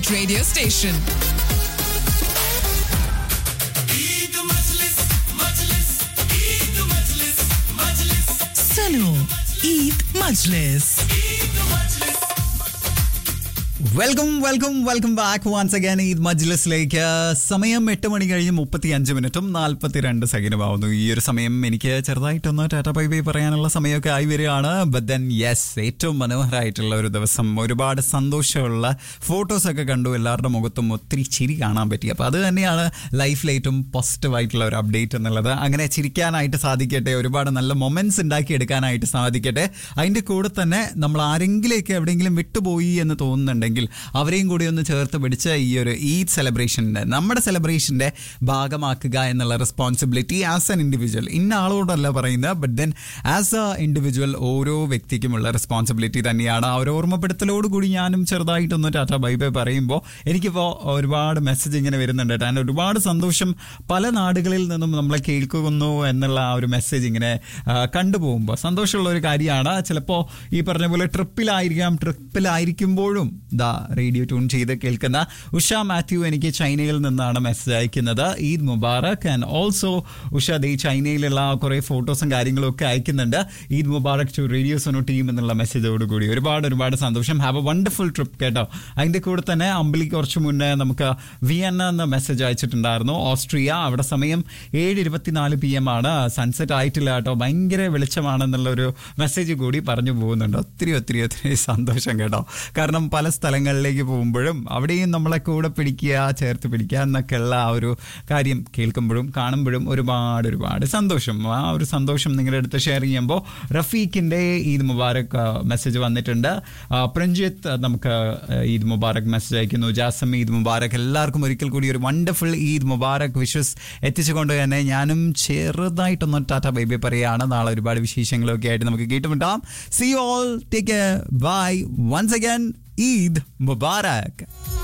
favorite radio station. Sano Eid Majlis. Welcome welcome welcome back once again ഈ മജ്ലിസിലേക്ക് സമയം എട്ട് മണി കഴിഞ്ഞ് മുപ്പത്തി അഞ്ച് മിനിറ്റും നാൽപ്പത്തി രണ്ട് സെക്കൻഡും ആവുന്നു ഈ ഒരു സമയം എനിക്ക് ചെറുതായിട്ടൊന്ന് ടാറ്റ ബൈ ബൈ പറയാനുള്ള സമയമൊക്കെ ആയി വരികയാണ് ബട്ട് ദെൻ യെസ് ഏറ്റവും മനോഹരമായിട്ടുള്ള ഒരു ദിവസം ഒരുപാട് സന്തോഷമുള്ള ഫോട്ടോസൊക്കെ കണ്ടു എല്ലാവരുടെ മുഖത്തും ഒത്തിരി ചിരി കാണാൻ പറ്റി അപ്പോൾ അത് തന്നെയാണ് ലൈഫിൽ ഏറ്റവും പോസിറ്റീവ് ആയിട്ടുള്ള ഒരു അപ്ഡേറ്റ് എന്നുള്ളത് അങ്ങനെ ചിരിക്കാനായിട്ട് സാധിക്കട്ടെ ഒരുപാട് നല്ല മൊമെന്റ്സ് ഉണ്ടാക്കിയെടുക്കാനായിട്ട് സാധിക്കട്ടെ അതിൻ്റെ കൂടെ തന്നെ നമ്മൾ ആരെങ്കിലേക്ക് എവിടെയെങ്കിലും വിട്ടുപോയി എന്ന് തോന്നുന്നുണ്ടെങ്കിൽ അവരെയും കൂടി ഒന്ന് ചേർത്ത് പിടിച്ച് ഈ ഒരു ഈദ് സെലിബ്രേഷൻ്റെ നമ്മുടെ സെലിബ്രേഷൻ്റെ ഭാഗമാക്കുക എന്നുള്ള റെസ്പോൺസിബിലിറ്റി ആസ് എൻ ഇൻഡിവിജ്വൽ ഇന്ന ആളോടല്ല പറയുന്നത് but then as a individual ഓരോ വ്യക്തിക്കുമുള്ള റെസ്പോൺസിബിലിറ്റി തന്നെയാണ് ആ ഒരു ഓർമ്മപ്പെടുത്തലോട് കൂടി ഞാനും ചെറുതായിട്ടൊന്ന് ടാറ്റ ബൈ ബൈ പറയുമ്പോൾ എനിക്കിപ്പോൾ ഒരുപാട് മെസ്സേജ് ഇങ്ങനെ വരുന്നുണ്ട് കേട്ടോ And ഒരുപാട് സന്തോഷം പല നാടുകളിൽ നിന്നും നമ്മളെ കേൾക്കുന്നു എന്നുള്ള ആ ഒരു മെസ്സേജ് ഇങ്ങനെ ആ, കണ്ടുപോകുമ്പോൾ സന്തോഷമുള്ള ഒരു കാര്യമാണ് ചിലപ്പോൾ ഈ പറഞ്ഞ പോലെ ട്രിപ്പിലായിരിക്കാം ട്രിപ്പിലായിരിക്കുമ്പോഴും ദാ റേഡിയോ ട്യൂൺ ചെയ്ത് കേൾക്കുന്ന ഉഷ മാത്യു എനിക്ക് ചൈനയിൽ നിന്നാണ് മെസ്സേജ് അയക്കുന്നത് ഈദ് മുബാറക് ആൻഡ് ഓൾസോ ഉഷ ദേ ചൈനയിലുള്ള കുറേ ഫോട്ടോസും കാര്യങ്ങളും ഒക്കെ അയക്കുന്നുണ്ട് Eid Mubarak to radio Sono team എന്നുള്ള മെസ്സേജോട് കൂടി ഒരുപാട് ഒരുപാട് സന്തോഷം ഹാവ് എ വണ്ടർഫുൾ ട്രിപ്പ് കേട്ടോ അതിൻ്റെ കൂടെ തന്നെ അമ്പലി കുറച്ച് മുന്നേ നമുക്ക് വിയന്ന എന്ന മെസ്സേജ് അയച്ചിട്ടുണ്ടായിരുന്നു ഓസ്ട്രിയ അവിടെ സമയം ഏഴ് ഇരുപത്തിനാല് പി എം ആണ് സൺസെറ്റ് ആയിട്ടില്ല കേട്ടോ ഭയങ്കര വെളിച്ചമാണെന്നുള്ള ഒരു മെസ്സേജ് കൂടി പറഞ്ഞു പോകുന്നുണ്ട് ഒത്തിരി ഒത്തിരി ഒത്തിരി സന്തോഷം കേട്ടോ കാരണം പല സ്ഥലങ്ങളിലേക്ക് പോകുമ്പോഴും അവിടെയും നമ്മളെ കൂടെ പിടിക്കുക ചേർത്ത് പിടിക്കുക എന്നൊക്കെയുള്ള ആ ഒരു കാര്യം കേൾക്കുമ്പോഴും കാണുമ്പോഴും ഒരുപാട് ഒരുപാട് സന്തോഷം ആ ഒരു സന്തോഷം നിങ്ങളുടെ അടുത്ത് ഷെയർ ചെയ്യുമ്പോൾ റഫീഖിൻ്റെ ഈദ് മുബാറക് മെസ്സേജ് വന്നിട്ടുണ്ട് ആ, പ്രഞ്ജിത്ത് നമുക്ക് ആ, ഈദ് മുബാറക് മെസ്സേജ് അയക്കുന്നു ജാസം ഈദ് മുബാറക് എല്ലാവർക്കും ഒരിക്കൽ കൂടി ഒരു വണ്ടർഫുൾ ഈദ് മുബാറക് വിഷസ് എത്തിച്ചുകൊണ്ട് തന്നെ ഞാനും ചെറുതായിട്ടൊന്ന് ടാറ്റ ബൈബി പറയുകയാണ് നാളെ ഒരുപാട് വിശേഷങ്ങളൊക്കെ ആയിട്ട് നമുക്ക് കേട്ടുമുട്ടാം see all take bye once again Eid Mubarak